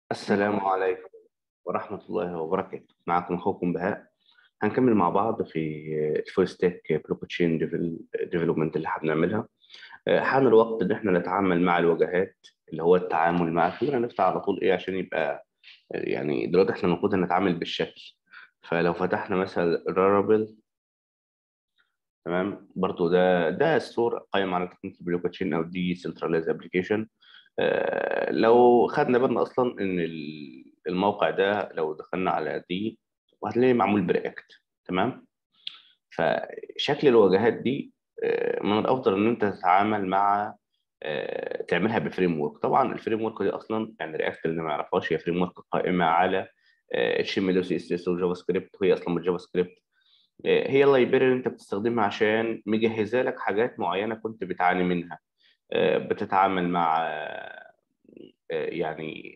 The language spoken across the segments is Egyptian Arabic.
السلام عليكم ورحمة الله وبركاته معكم أخوكم بهاء هنكمل مع بعض في الفول ستاك بلوك تشين ديفلوبمنت اللي هنعملها حان الوقت ان احنا نتعامل مع الواجهات اللي هو التعامل مع خلينا نفتح على طول ايه عشان يبقى يعني دلوقتي احنا المفروض نتعامل بالشكل فلو فتحنا مثلا رارابل تمام برضو ده ده ستور قائم على تقنيه البلوك تشين او دي سنتراليز ابلكيشن لو خدنا بالنا اصلا ان الموقع ده لو دخلنا على دي وهتلاقيه معمول برياكت تمام فشكل الواجهات دي من الافضل ان انت تتعامل مع تعملها بفريم ورك طبعا الفريم ورك دي اصلا يعني رياكت اللي ما يعرفهاش هي فريم ورك قائمه على اتش ام ال وسي اس اس وجافا سكريبت وهي اصلا بالجافا سكريبت هي اللايبراري اللي انت بتستخدمها عشان مجهزه لك حاجات معينه كنت بتعاني منها بتتعامل مع يعني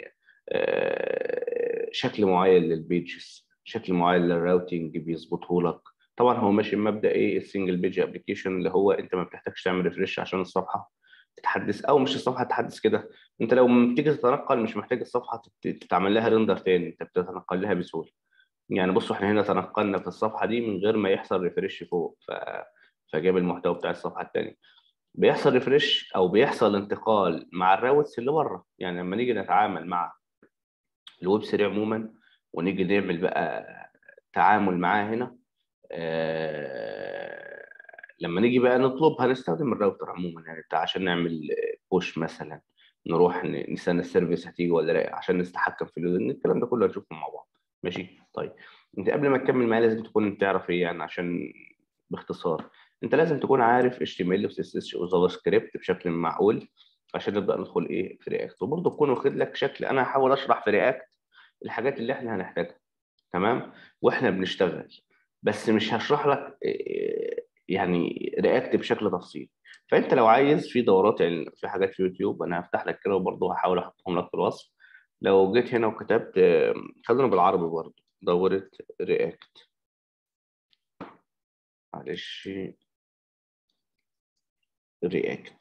شكل معين للبيجز شكل معين للراوتنج بيظبطه لك طبعا هو ماشي بمبدا ايه السنجل بيج ابلكيشن اللي هو انت ما بتحتاجش تعمل ريفرش عشان الصفحه تتحدث او مش الصفحه تتحدث كده انت لو بتيجي تتنقل مش محتاج الصفحه تتعمل لها ريندر تاني انت بتتنقل لها بسهوله يعني بصوا احنا هنا تنقلنا في الصفحه دي من غير ما يحصل ريفرش فوق ف... فجاب المحتوى بتاع الصفحه الثانيه بيحصل ريفرش او بيحصل انتقال مع الراوتس اللي بره يعني لما نيجي نتعامل مع الويب سريع عموما ونيجي نعمل بقى تعامل معاه هنا آه لما نيجي بقى نطلب هنستخدم الراوتر عموما يعني بتاع عشان نعمل بوش مثلا نروح نستنى السيرفيس هتيجي ولا لا عشان نتحكم في اللودن الكلام ده كله هنشوفه مع بعض ماشي طيب انت قبل ما تكمل معايا لازم تكون تعرف ايه يعني عشان باختصار انت لازم تكون عارف HTML و CSS وجافا سكريبت بشكل معقول عشان نبدا ندخل ايه في رياكت وبرضه تكون واخد لك شكل انا هحاول اشرح في رياكت الحاجات اللي احنا هنحتاجها تمام واحنا بنشتغل بس مش هشرح لك يعني رياكت بشكل تفصيلي فانت لو عايز في دورات يعني في حاجات في يوتيوب انا هفتح لك كده وبرضه هحاول احطهم لك في الوصف لو جيت هنا وكتبت خلونا بالعربي برضه دورة رياكت معلش رياكت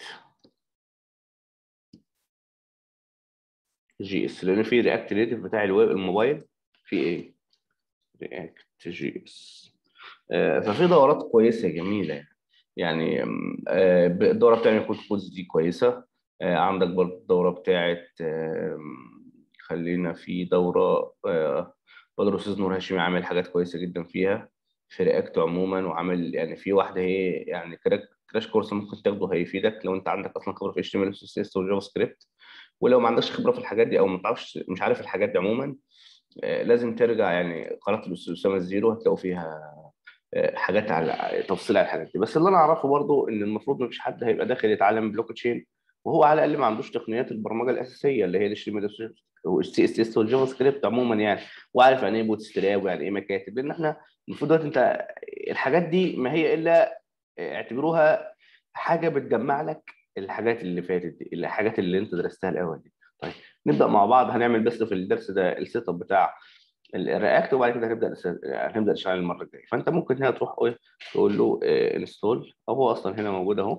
جي اس لان في رياكت نيتف بتاع الويب الموبايل في ايه رياكت جي اس آه ففي دورات كويسه جميله يعني آه الدوره بتاع كود كودز دي كويسه آه عندك برضه الدوره بتاعت خلينا في دوره بدر استاذ نور هاشمي عامل حاجات كويسه جدا فيها في رياكت عموما وعامل يعني في واحده هي يعني كراش كورس ممكن تاخده هيفيدك لو انت عندك اصلا خبره في اتش تي ام ال سي اس وجافا سكريبت ولو ما عندكش خبره في الحاجات دي او ما تعرفش مش عارف الحاجات دي عموما لازم ترجع يعني قناه الاستاذ اسامه الزيرو هتلاقوا فيها حاجات على تفصيل على الحاجات دي بس اللي انا اعرفه برضو ان المفروض ما فيش حد هيبقى داخل يتعلم بلوك تشين وهو على الاقل ما عندوش تقنيات البرمجه الاساسيه اللي هي الاتش تي ام ال والسي اس اس والجافا سكريبت عموما يعني وعارف يعني ايه بوت ستراب ويعني ايه مكاتب لان احنا المفروض دلوقتي انت الحاجات دي ما هي الا اعتبروها حاجه بتجمع لك الحاجات اللي فاتت دي الحاجات اللي انت درستها الاول دي طيب نبدا مع بعض هنعمل بس في الدرس ده السيت اب بتاع الرياكت وبعد كده هنبدا هنبدا نشتغل المره الجايه فانت ممكن هنا تروح تقول له انستول او هو اصلا هنا موجود اهو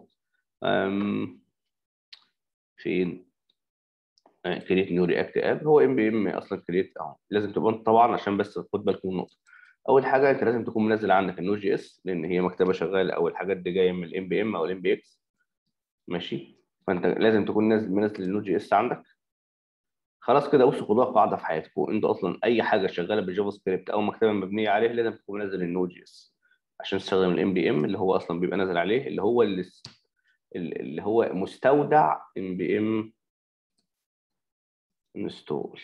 فين كريت نيو رياكت اب هو ام بي ام اصلا كريت اهو لازم تبقى انت طبعا عشان بس خد بالك من النقطه اول حاجه انت لازم تكون منزل عندك النو جي اس لان هي مكتبه شغاله او الحاجات دي جايه من الام بي ام او الام بي اكس ماشي فانت لازم تكون نازل منزل النو جي اس عندك خلاص كده بصوا خدوها قاعده في حياتكم انتوا اصلا اي حاجه شغاله بالجافا سكريبت او مكتبه مبنيه عليه لازم تكون منزل النو جي اس عشان تستخدم الام بي ام اللي هو اصلا بيبقى نازل عليه اللي هو اللي, اللي هو مستودع ام بي ام انستول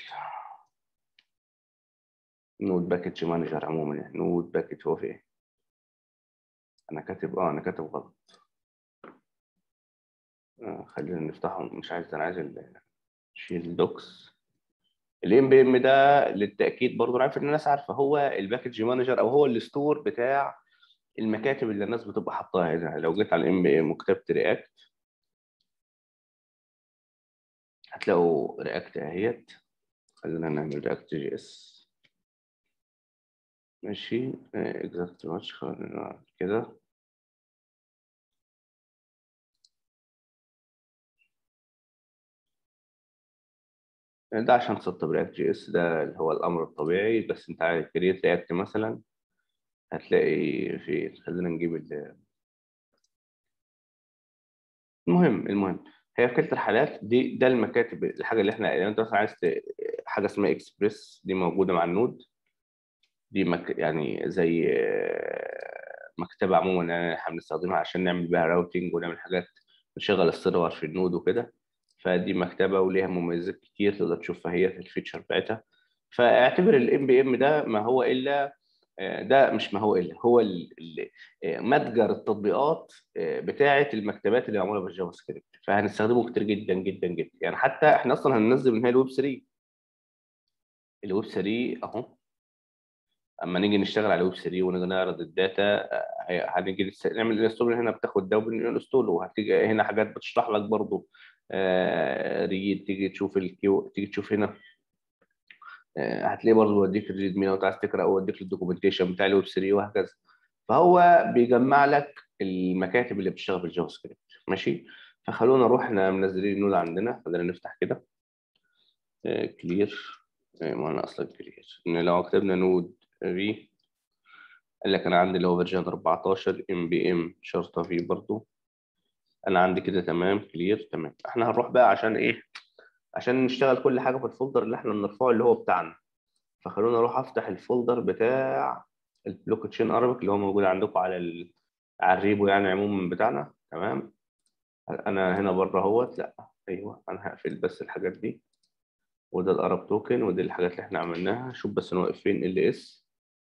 نود باكج مانجر عموما يعني نود باكج هو في ايه انا كاتب اه انا كاتب غلط آه خلينا نفتحه مش عايز انا عايز شيل دوكس الام بي ام ده للتاكيد برضه انا عارف ان الناس عارفه هو الباكج مانجر او هو الستور بتاع المكاتب اللي الناس بتبقى حاطاها هنا لو جيت على الام بي ام وكتبت رياكت هتلاقوا رياكت اهيت خلينا نعمل رياكت جي اس ماشي اكزاكت ماتش خلينا كده ده عشان تسطب رياكت جي اس ده اللي هو الامر الطبيعي بس انت عايز كريت رياكت مثلا هتلاقي في خلينا نجيب ال المهم المهم هي في كلتا الحالات دي ده المكاتب الحاجه اللي احنا يعني انت مثلا عايز ت- حاجه اسمها اكسبريس دي موجوده مع النود دي مك يعني زي آه، مكتبه عموما يعني احنا بنستخدمها عشان نعمل بيها راوتنج ونعمل حاجات نشغل السيرفر في النود وكده فدي مكتبه وليها مميزات كتير تقدر تشوفها هي في الفيتشر بتاعتها فاعتبر الام بي ام ده ما هو الا آه، ده مش ما هو الا هو ال- ال- آه، متجر التطبيقات آه، بتاعه المكتبات اللي معموله بالجافا سكريبت فهنستخدمه كتير جدا جدا جدا يعني حتى احنا اصلا هننزل من هنا الويب 3 الويب 3 اهو اما نيجي نشتغل على الويب 3 ونيجي نعرض الداتا آه، هي- هنيجي نس- نعمل انستول هنا بتاخد ده وبنستول وهتيجي هنا حاجات بتشرح لك برضو آه، ريد تيجي تشوف الكيو تيجي تشوف هنا آه، هتلاقيه برضه بيوديك الريد مين لو انت عايز تقرا او يوديك الدوكيومنتيشن بتاع الويب 3 وهكذا فهو بيجمع لك المكاتب اللي بتشتغل بالجافا سكريبت ماشي فخلونا نروح احنا منزلين النود عندنا خلينا نفتح كده كلير ما انا اصلا كلير ان لو كتبنا نود في قال لك انا عندي اللي هو فيرجن 14 ام بي ام شرطه في برضه انا عندي كده تمام كلير تمام احنا هنروح بقى عشان ايه عشان نشتغل كل حاجه في الفولدر اللي احنا بنرفعه اللي هو بتاعنا فخلونا اروح افتح الفولدر بتاع البلوك تشين ارابيك اللي هو موجود عندكم على ال... على الريبو يعني عموما بتاعنا تمام انا هنا بره اهوت لا ايوه انا هقفل بس الحاجات دي وده الارب توكن ودي الحاجات اللي احنا عملناها شوف بس نوقف فين ال اس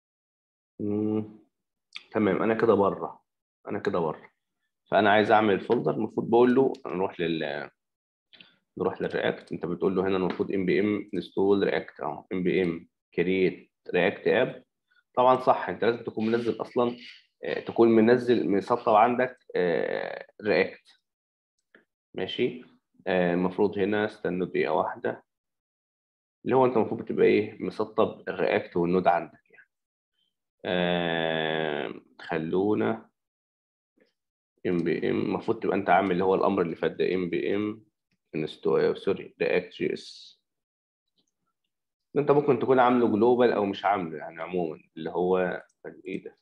تمام انا كده بره انا كده بره فانا عايز اعمل الفولدر المفروض بقول له نروح لل نروح للرياكت انت بتقول له هنا المفروض ام بي ام انستول رياكت اهو ام بي ام كرييت رياكت اب طبعا صح انت لازم تكون منزل اصلا آه، تكون منزل مسطب عندك رياكت ماشي آه، المفروض هنا استنوا دقيقه واحده اللي هو انت المفروض بتبقى ايه مسطب الرياكت والنود عندك يعني آه، خلونا ام بي ام المفروض تبقى انت عامل اللي هو الامر اللي فات ده ام بي ام انستو سوري رياكت جي اس انت ممكن تكون عامله جلوبال او مش عامله يعني عموما اللي هو ايه ده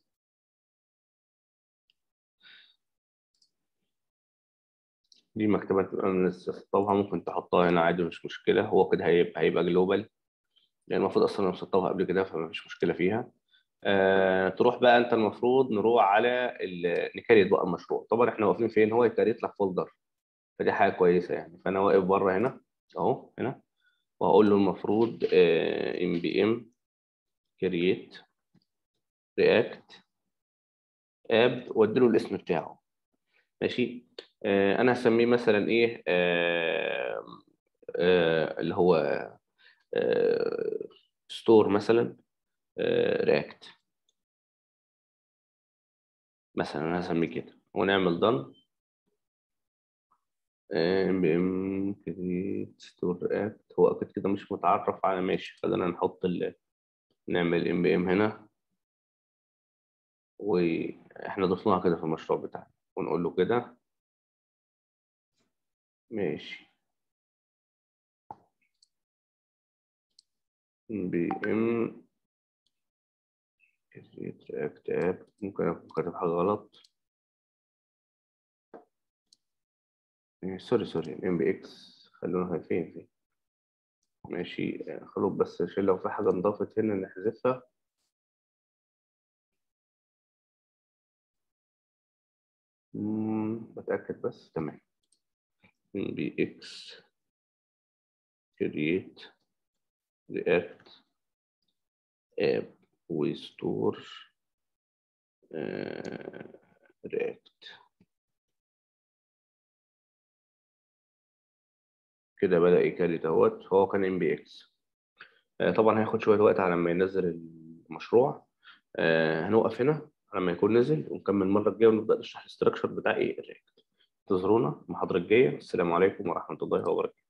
دي مكتبة تبقى مسطبها ممكن تحطها هنا عادي مش مشكلة هو كده هيبقى هيبقى جلوبال لأن المفروض أصلا أنا مسطبها قبل كده فمفيش مشكلة فيها آه تروح بقى أنت المفروض نروح على ال- نكريت بقى المشروع طبعا إحنا واقفين فين هو يكريت لك فولدر فدي حاجة كويسة يعني فأنا واقف بره هنا أهو هنا وهقول له المفروض ام بي ام كرييت رياكت اب وادي له الاسم بتاعه ماشي آه انا هسميه مثلا ايه آه آه اللي هو ستور مثلا رياكت مثلا انا هسميه كده ونعمل done ام بي ام كريت ستور رياكت هو اكيد كده مش متعرف على ماشي خلينا نحط ال... نعمل ام بي ام هنا واحنا ضفناها كده في المشروع بتاعنا ونقول له كده ماشي بي ام كريت رياكت اب ممكن اكون كاتب حاجه غلط إيه، سوري سوري ام بي اكس خلونا فين فين ماشي آه، خلوك بس عشان لو في حاجه انضافت هنا نحذفها مم، بتاكد بس تمام ام بي اكس كريت رياكت اب وستور رياكت كده بدأ يكريت اهوت هو كان ام بي اكس طبعا هياخد شويه وقت على ما ينزل المشروع آه، هنوقف هنا لما يكون نزل ونكمل المره الجايه ونبدا نشرح الاستراكشر بتاع ايه الرياكت انتظرونا المحاضره الجايه السلام عليكم ورحمه الله وبركاته